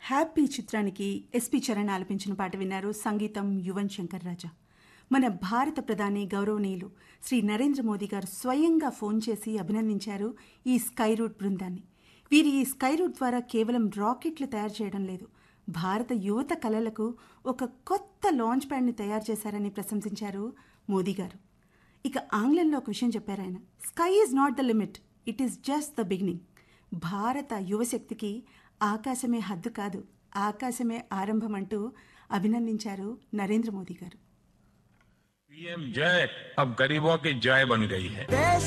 happy చిత్రానికి SP Charan ఆలపించిన పాట విన్నారు సంగీతం యువన్ శంకర్ రాజా మన భారత ప్రధాని గౌరవనీయులు శ్రీ నరేంద్ర మోదీ గారు స్వయంగా ఫోన్ చేసి అభినందించారు ఈ స్కై రూట్ బృందాన్ని వీరి ఈ స్కై రూట్ ద్వారా కేవలం రాకెట్లు తయారు చేయడం లేదు భారత యువత కళలకు ఒక కొత్త లాంచ్ ప్యాడ్ని తయారు చేశారని ప్రశంసించారు మోదీ గారు ఇక ఆంగ్లంలో ఒక విషయం చెప్పారు ఆయన sky is not the limit it is just the beginning భారత యువశక్తికి ఆకాశమే హద్దు కాదు ఆకాశమే ఆరంభం అంటూ అభినందించారు నరేంద్ర మోదీ గారు पीएम जय अब गरीबों की जय बन गई है